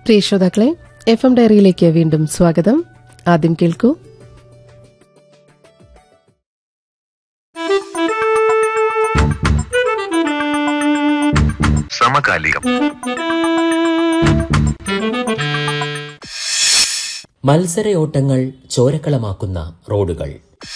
പ്രിയ ശ്രോതാക്കളെ F M ഡയറിയിലേക്ക് വീണ്ടും സ്വാഗതം ആദ്യം കേൾക്കൂ സമകാലികം മത്സരയോട്ടങ്ങൾ ചോരക്കളമാക്കുന്ന റോഡുകൾ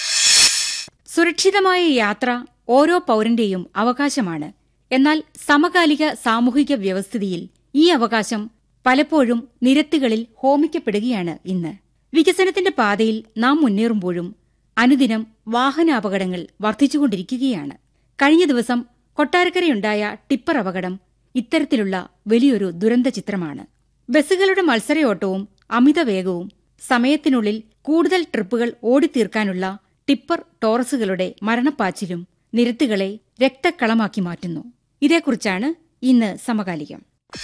സുരക്ഷിതമായ യാത്ര ഓരോ പൗരന്റെയും അവകാശമാണ് എന്നാൽ സമകാലിക സാമൂഹിക വ്യവസ്ഥിതിയിൽ ഈ അവകാശം പലപ്പോഴും നിരത്തുകളിൽ ഹോമിക്കപ്പെടുകയാണ് ഇന്ന് വികസനത്തിന്റെ പാതയിൽ നാം മുന്നേറുമ്പോഴും അനുദിനം വാഹനാപകടങ്ങൾ വർദ്ധിച്ചുകൊണ്ടിരിക്കുകയാണ് കഴിഞ്ഞ ദിവസം കൊട്ടാരക്കരയുണ്ടായ ടിപ്പർ അപകടം ഇത്തരത്തിലുള്ള വലിയൊരു ദുരന്ത ചിത്രമാണ് ബസ്സുകളുടെ മത്സരയോട്ടവും അമിതവേഗവും സമയത്തിനുള്ളിൽ കൂടുതൽ ട്രിപ്പുകൾ ഓടിത്തീർക്കാനുള്ള ടിപ്പർ ടോറസുകളുടെ മരണപ്പാച്ചിലും നിരത്തുകളെ രക്തക്കളമാക്കി മാറ്റുന്നു ഇതേക്കുറിച്ചാണ് ഇന്ന് സമകാലികം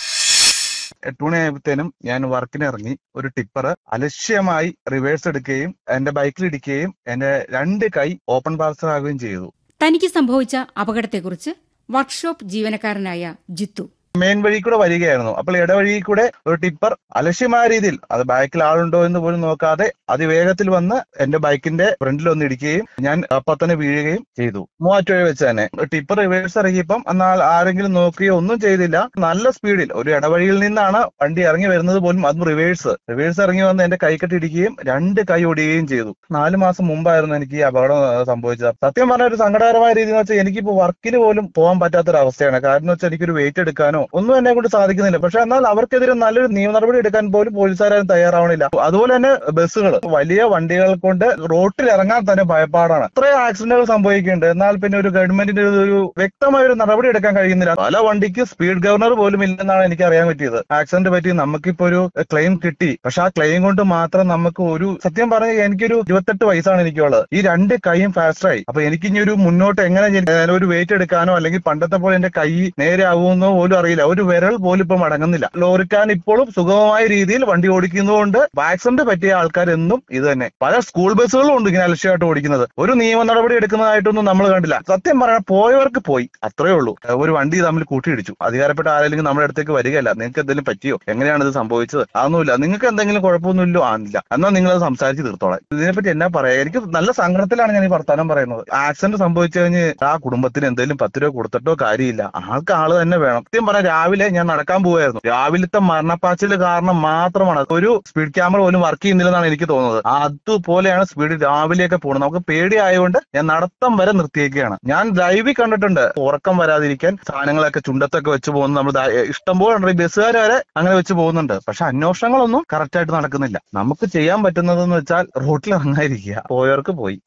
എട്ട് മണിയായപ്പോഴത്തേനും ഞാൻ വർക്കിന് ഇറങ്ങി ഒരു ടിപ്പർ അലക്ഷ്യമായി റിവേഴ്സ് എടുക്കുകയും എന്റെ ബൈക്കിൽ ഇടിക്കുകയും എന്റെ രണ്ട് കൈ ഓപ്പൺ പാർസൽ ആകുകയും ചെയ്തു തനിക്ക് സംഭവിച്ച അപകടത്തെക്കുറിച്ച് വർക്ക്ഷോപ്പ് ജീവനക്കാരനായ ജിത്തു മെയിൻ വഴി കൂടെ വരികയായിരുന്നു അപ്പോൾ ഇടവഴി കൂടെ ഒരു ടിപ്പർ അലക്ഷ്യമായ രീതിയിൽ അത് ബാക്കിൽ ആളുണ്ടോ എന്ന് പോലും നോക്കാതെ അതിവേഗത്തിൽ വന്ന് എന്റെ ബൈക്കിന്റെ ഫ്രണ്ടിൽ ഒന്ന് ഇടിക്കുകയും ഞാൻ അപ്പൊ തന്നെ വീഴുകയും ചെയ്തു മൂവാറ്റുപുഴ വെച്ച് തന്നെ ടിപ്പർ റിവേഴ്സ് ഇറങ്ങിയപ്പം എന്നാൽ ആരെങ്കിലും നോക്കുകയോ ഒന്നും ചെയ്തില്ല നല്ല സ്പീഡിൽ ഒരു ഇടവഴിയിൽ നിന്നാണ് വണ്ടി ഇറങ്ങി വരുന്നത് പോലും അതും റിവേഴ്സ് റിവേഴ്സ് ഇറങ്ങി വന്ന് എന്റെ കൈക്കെട്ട് ഇടിക്കുകയും രണ്ട് കൈ ഒടിയുകയും ചെയ്തു നാല് മാസം മുമ്പായിരുന്നു എനിക്ക് ഈ അപകടം ആ, സംഭവിച്ചത് സത്യം പറഞ്ഞ ഒരു സങ്കടകരമായ രീതി എന്ന് വെച്ചാൽ എനിക്കിപ്പോ വർക്കിന് പോലും പോകാൻ പറ്റാത്തൊരു അവസ്ഥയാണ് കാരണം എന്ന് വെച്ചാൽ എനിക്കൊരു വെയിറ്റ് എടുക്കാനോ ഒന്നും എന്നെ കൊണ്ട് സാധിക്കുന്നില്ല പക്ഷെ എന്നാൽ അവർക്കെതിരെ നല്ലൊരു നിയമ നടപടി എടുക്കാൻ പോലും പോലീസുകാരും തയ്യാറാവണില്ല അതുപോലെ തന്നെ ബസ്സുകൾ വലിയ വണ്ടികൾ കൊണ്ട് റോട്ടിൽ ഇറങ്ങാൻ തന്നെ ഭയപ്പാടാണ് ഇത്രയും ആക്സിഡന്റുകൾ സംഭവിക്കുന്നുണ്ട് എന്നാൽ പിന്നെ ഒരു ഗവൺമെന്റിന്റെ ഒരു- ഒരു വ്യക്തമായ ഒരു നടപടി എടുക്കാൻ കഴിയുന്നില്ല പല വണ്ടിക്ക് സ്പീഡ് ഗവർണർ പോലും ഇല്ലെന്നാണ് എനിക്ക് അറിയാൻ പറ്റിയത് ആക്സിഡന്റ് പറ്റി നമുക്കിപ്പോ ഒരു ക്ലെയിം കിട്ടി പക്ഷെ ആ ക്ലെയിം കൊണ്ട് മാത്രം നമുക്ക് ഒരു സത്യം പറഞ്ഞാൽ എനിക്കൊരു ഇരുപത്തെട്ട് വയസ്സാണ് എനിക്കുള്ളത് ഈ രണ്ട് കൈയും ഫാസ്റ്റായി അപ്പൊ എനിക്ക് ഇനി ഒരു മുന്നോട്ട് എങ്ങനെ ഞാൻ ഒരു വെയിറ്റ് എടുക്കാനോ അല്ലെങ്കിൽ പണ്ടത്തെ പോലെ എന്റെ കൈ നേരെ ആവുമെന്നോ പോലും അറിയില്ല ഒരു വിരൽ പോലും ഇപ്പൊ മടങ്ങുന്നില്ല ലോറിക്കാൻ ഇപ്പോഴും സുഗമമായ രീതിയിൽ വണ്ടി ഓടിക്കുന്നതുകൊണ്ട് ആക്സിഡന്റ് പറ്റിയ ആൾക്കാർ എന്നും ഇത് തന്നെ പല സ്കൂൾ ബസ്സുകളും ഉണ്ട് ഇങ്ങനെ അലക്ഷ്യമായിട്ട് ഓടിക്കുന്നത് ഒരു നിയമ നടപടി എടുക്കുന്നതായിട്ടൊന്നും നമ്മൾ കണ്ടില്ല സത്യം പറഞ്ഞാൽ പോയവർക്ക് പോയി അത്രേ ഉള്ളൂ ഒരു വണ്ടി തമ്മിൽ കൂട്ടിയിടിച്ചു അധികാരപ്പെട്ട ആരെങ്കിലും നമ്മുടെ അടുത്തേക്ക് വരികയല്ല നിങ്ങൾക്ക് എന്തെങ്കിലും പറ്റിയോ എങ്ങനെയാണ് ഇത് സംഭവിച്ചത് അതൊന്നുമില്ല നിങ്ങൾക്ക് എന്തെങ്കിലും കുഴപ്പമൊന്നുമില്ലോ ആണില്ല എന്നാൽ നിങ്ങൾ അത് സംസാരിച്ച് തീർത്തോളാം ഇതിനെപ്പറ്റി എന്നാ പറയാ എനിക്ക് നല്ല സങ്കടത്തിലാണ് ഞാൻ ഈ വർത്താനം പറയുന്നത് ആക്സിഡന്റ് സംഭവിച്ചു കഴിഞ്ഞ് ആ കുടുംബത്തിന് എന്തെങ്കിലും പത്ത് രൂപ കൊടുത്തിട്ടോ കാര്യമില്ല ആൾക്ക് ആള് തന്നെ വേണം സത്യം പറഞ്ഞാൽ രാവിലെ ഞാൻ നടക്കാൻ പോവായിരുന്നു രാവിലത്തെ മരണപ്പാച്ചില് കാരണം മാത്രമാണ് ഒരു സ്പീഡ് ക്യാമറ പോലും വർക്ക് ചെയ്യുന്നില്ലെന്നാണ് എനിക്ക് തോന്നുന്നത് അതുപോലെയാണ് സ്പീഡ് രാവിലെയൊക്കെ പോകുന്നത് നമുക്ക് പേടിയായതുകൊണ്ട് ഞാൻ നടത്തം വരെ നിർത്തിയേക്കുകയാണ് ഞാൻ ലൈവിൽ കണ്ടിട്ടുണ്ട് ഉറക്കം വരാതിരിക്കാൻ സാധനങ്ങളൊക്കെ ചുണ്ടത്തൊക്കെ വെച്ച് പോകുന്നത് നമ്മൾ ഇഷ്ടംപോലെ ഉണ്ട് ഈ ബസ്സുകാർ വരെ അങ്ങനെ വെച്ച് പോകുന്നുണ്ട് പക്ഷെ അന്വേഷണങ്ങളൊന്നും കറക്റ്റ് ആയിട്ട് നടക്കുന്നില്ല നമുക്ക് ചെയ്യാൻ പറ്റുന്നതെന്ന് വെച്ചാൽ റോട്ടിൽ ഇറങ്ങാതിരിക്കുക പോയവർക്ക് പോയി